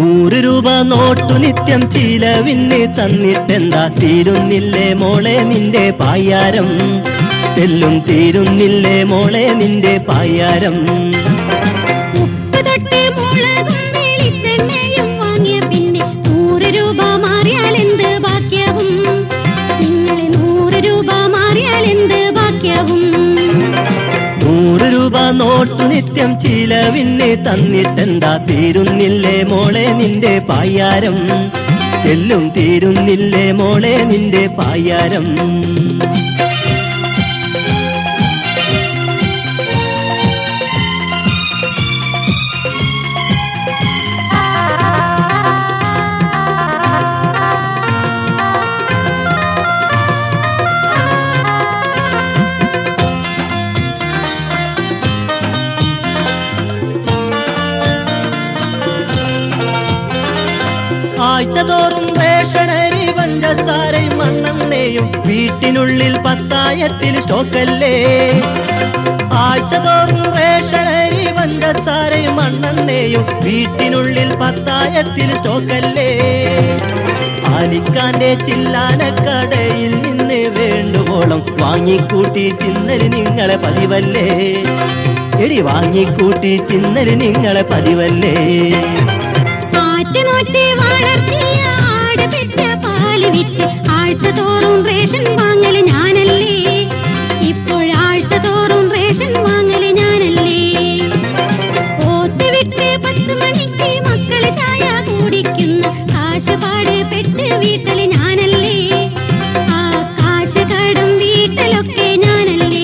നൂറ് രൂപ നോട്ടു നിത്യം ചിലവിന് തന്നിട്ടെന്താ തീരുന്നില്ലേ മോളെ നിന്റെ പായാരം തെല്ലും തീരുന്നില്ലേ മോളെ നിന്റെ പായാരം ഉപ്പ് തൊട്ട് മുളകും വെളിച്ചെണ്ണയും വാങ്ങിയ പിന്നെ നൂറ് രൂപ മാറിയാൽ എന്ത് ബാക്കിയാവും നിങ്ങളെ നൂറ് രൂപ മാറിയാൽ എന്ത് ബാക്കിയാവും നൂറ് രൂപ നോട്ടു നിത്യം ചിലവിന് തന്നിട്ടെന്താ തീരുന്നില്ലേ മോളെ നിന്റെ പായാരം തെല്ലും തീരുന്നില്ലേ മോളെ നിന്റെ പായാരം ആഴ്ചതോറും റേഷനരി പഞ്ചസാരയും മണ്ണെണ്ണയും വീട്ടിനുള്ളിൽ പത്തായത്തിൽ സ്റ്റോക്കല്ലേ ആഴ്ചതോറും റേഷനരി പഞ്ചസാരയും മണ്ണെണ്ണയും വീട്ടിനുള്ളിൽ പത്തായത്തിൽ സ്റ്റോക്കല്ലേ ആലിക്കാന്റെ ചില്ലാനക്കടയിൽ നിന്ന് വേണ്ടുവോളം വാങ്ങിക്കൂട്ടി തിന്നല് നിങ്ങളെ പതിവല്ലേ എടി വാങ്ങിക്കൂട്ടി തിന്നല് നിങ്ങളെ പതിവല്ലേ ആറ്റുനോറ്റ് വളർത്തിയ ആട് പെറ്റ പാല് വിറ്റ് ആഴ്ച തോറും റേഷൻ വാങ്ങല് ഞാനല്ലേ ഇപ്പോഴാഴ്ച തോറും റേഷൻ വാങ്ങല് ഞാനല്ലേ ഓത്ത് വിട്ട് പത്ത് മണിക്ക് മക്കള് ചായ കുടിക്കുന്ന കാശുപാട് പെട്ട് വീട്ടല് ഞാനല്ലേ ആ കാശ് കടം വീട്ടലൊക്കെ ഞാനല്ലേ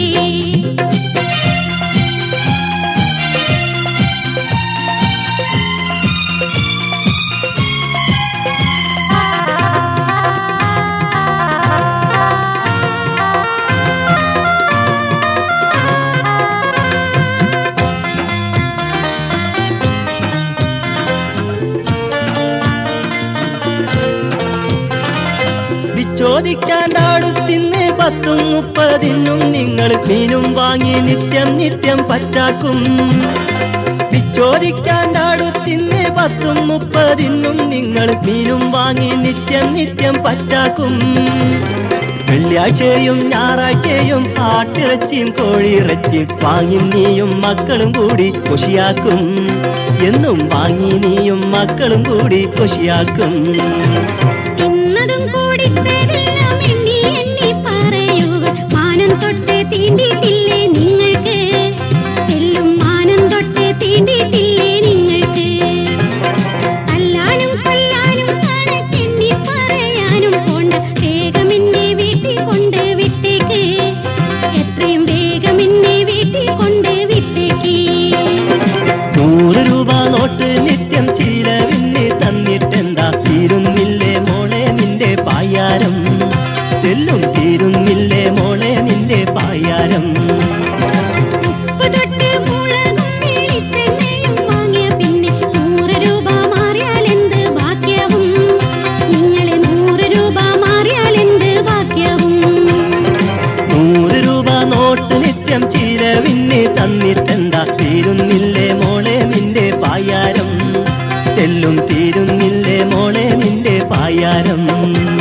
വിച്ചോദിക്കാൻ അടുത്തിന്ന് പത്തും മുപ്പതിനും നിങ്ങൾ മീനും വാങ്ങി നിത്യം നിത്യം പറ്റാക്കും വിച്ചോദിക്കാൻ അടുത്തിന്ന് പത്തും മുപ്പതിനും നിങ്ങൾ മീനും വാങ്ങി നിത്യം നിത്യം പറ്റാക്കും വെള്ളിയാഴ്ചയും ഞായറാഴ്ചയും ആട്ടിറച്ചിയും കോഴിയിറച്ചിയും വാങ്ങി നീയും മക്കളും കൂടി കുഷിയാക്കും എന്നും വാങ്ങി നീയും മക്കളും കൂടി കുഷിയാക്കും തിന്നതും കൂടിച്ചതെല്ലാം എണ്ണി എണ്ണി പറയുക മാനം തൊട്ട് തീണ്ടിയിട്ടില്ലേ നിങ്ങൾക്ക് എല്ലും മാനം തൊട്ട് തീണ്ടിയിട്ടില്ലേ നിങ്ങൾക്ക് തല്ലാനും കൊല്ലാനും കണക്കെണ്ണി പറയാനും പോണ്ട വേഗം എന്നെ വീട്ടിൽ കൊണ്ട് വിട്ടേക്ക് എത്രയും വേഗം എന്നെ വീട്ടിൽ കൊണ്ട് വിട്ടേക്ക് നൂറ് രൂപ നോട്ട് നിത്യം ചിലവിന് തന്നിട്ടെന്താ തീരുന്നില്ലേ മോളെ നിന്റെ പായാരം തെല്ലും തീരുന്നില്ലേ മോളെ നിന്റെ പായാരം ഉപ്പ് തൊട്ട് മുളകും വെളിച്ചെണ്ണയും വാങ്ങിയ പിന്നെ നൂറ് രൂപ മാറിയാൽ എന്ത് ബാക്കിയാവും നിങ്ങളെ നൂറ് രൂപ മാറിയാൽ എന്ത് ബാക്കിയാവും നൂറ് രൂപ നോട്ട് നിത്യം ചിലവിന് തന്നിട്ടെന്താ തീരുന്നില്ലേ മോളെ നിന്റെ പായാരം തെല്ലും തീരുന്നില്ലേ മോളെ നിന്റെ പായാരം